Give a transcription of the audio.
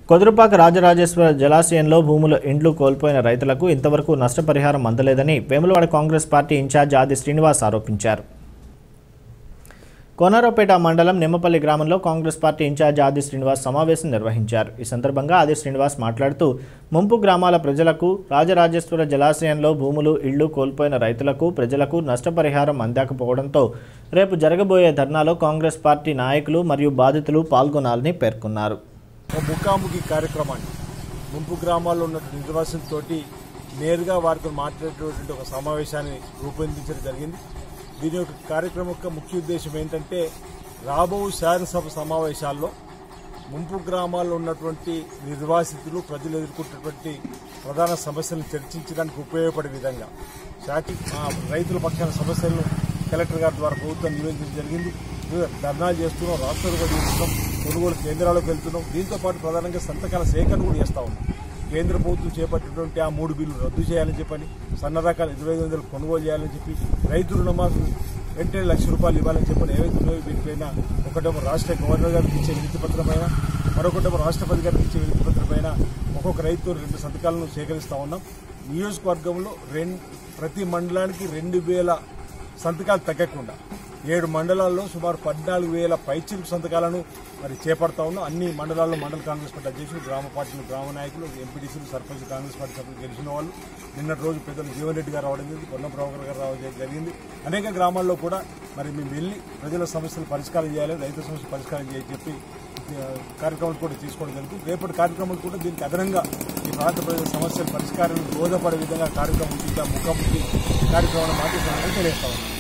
కొదురుపాక రాజరాజేశ్వర జలాశయంలో భూములు ఇండ్లు కోల్పోయిన రైతులకు ఇంతవరకు నష్టపరిహారం అందలేదని వేములవాడ కాంగ్రెస్ పార్టీ ఇన్ఛార్జ్ ఆది శ్రీనివాస్ ఆరోపించారు కోనరావుపేట మండలం నిమ్మపల్లి గ్రామంలో కాంగ్రెస్ పార్టీ ఇన్ఛార్జ్ ఆది శ్రీనివాస్ సమావేశం నిర్వహించారు ఈ సందర్భంగా ఆది శ్రీనివాస్ మాట్లాడుతూ ముంపు గ్రామాల ప్రజలకు రాజరాజేశ్వర జలాశయంలో భూములు ఇళ్లు కోల్పోయిన రైతులకు ప్రజలకు నష్టపరిహారం అందకపోవడంతో రేపు జరగబోయే ధర్నాలో కాంగ్రెస్ పార్టీ నాయకులు మరియు బాధితులు పాల్గొనాలని పేర్కొన్నారు ఒక ముఖాముఖి కార్యక్రమాన్ని ముంపు గ్రామాల్లో ఉన్న నిర్వాసులతో నేరుగా వారితో మాట్లాడేటువంటి ఒక సమావేశాన్ని రూపొందించడం జరిగింది దీని యొక్క కార్యక్రమం యొక్క ముఖ్య ఉద్దేశం ఏంటంటే రాబో శాసనసభ సమావేశాల్లో ముంపు గ్రామాల్లో ఉన్నటువంటి నిర్వాసితులు ప్రజలు ఎదుర్కొంటున్నటువంటి ప్రధాన సమస్యలను చర్చించడానికి ఉపయోగపడే విధంగా శాఖ ఆ, రైతుల పక్షాన సమస్యలను కలెక్టర్ గారి ద్వారా ప్రభుత్వం నివేదించడం జరిగింది ధర్నాలు చేస్తున్నాం రాష్ట్రాలు కూడా చేస్తున్నాం కొనుగోలు కేంద్రాలకు వెళ్తున్నాం దీంతో పాటు ప్రధానంగా సంతకాల సేకరణ కూడా చేస్తా ఉన్నాం కేంద్ర ప్రభుత్వం చేపట్టినటువంటి ఆ మూడు బిల్లు రద్దు చేయాలని చెప్పని సన్న రకాల ఇరవై ఐదు వందలు కొనుగోలు చేయాలని చెప్పి రైతు రుణమాఫీ వెంటనే లక్ష రూపాయలు ఇవ్వాలని చెప్పని ఏవైతే ఉన్నాయో వీటిపైన ఒకటేమో రాష్ట్ర గవర్నర్ గారికి ఇచ్చే వినతి పత్రమైన మరొకటేమో రాష్ట్రపతి గారికి ఇచ్చే వినతి పత్రమైన ఒక్కొక్క రైతు రెండు సంతకాలను సేకరిస్తా ఉన్నాం నియోజకవర్గంలో రెండు ప్రతి మండలానికి రెండు వేల సంతకాలు తగ్గకుండా ఏడు మండలాల్లో సుమారు పద్నాలుగు వేల పైచిలుకు సంతకాలను మరి చేపడతా ఉన్నాం అన్ని మండలాల్లో మండల కాంగ్రెస్ పార్టీ అధ్యక్షులు గ్రామ పార్టీలు గ్రామ నాయకులు ఎంపీటీసీలు సర్పంచ్ కాంగ్రెస్ పార్టీ సభ్యులు గెలిచిన వాళ్ళు నిన్నటి రోజు పెద్దలు జీవన్ రెడ్డి గారు రావడం జరిగింది పొన్నం ప్రభాకర్ గారు రావడం జరిగింది అనేక గ్రామాల్లో కూడా మరి మేము వెళ్ళి ప్రజల సమస్యలు పరిష్కారం చేయాలి రైతు సమస్యలు పరిష్కారం చేయాలని చెప్పి ఆ, కార్యక్రమాలు కూడా తీసుకోవడం జరుగుతుంది రేపటి కార్యక్రమాలు కూడా దీనికి అదనంగా ఈ ప్రాంత ప్రజల సమస్యల పరిష్కారం దోహదపడే విధంగా కార్యక్రమం ముఖాముఖి కార్యక్రమాన్ని మాట్లాడుతున్నామని తెలియజేస్తా ఉన్నాం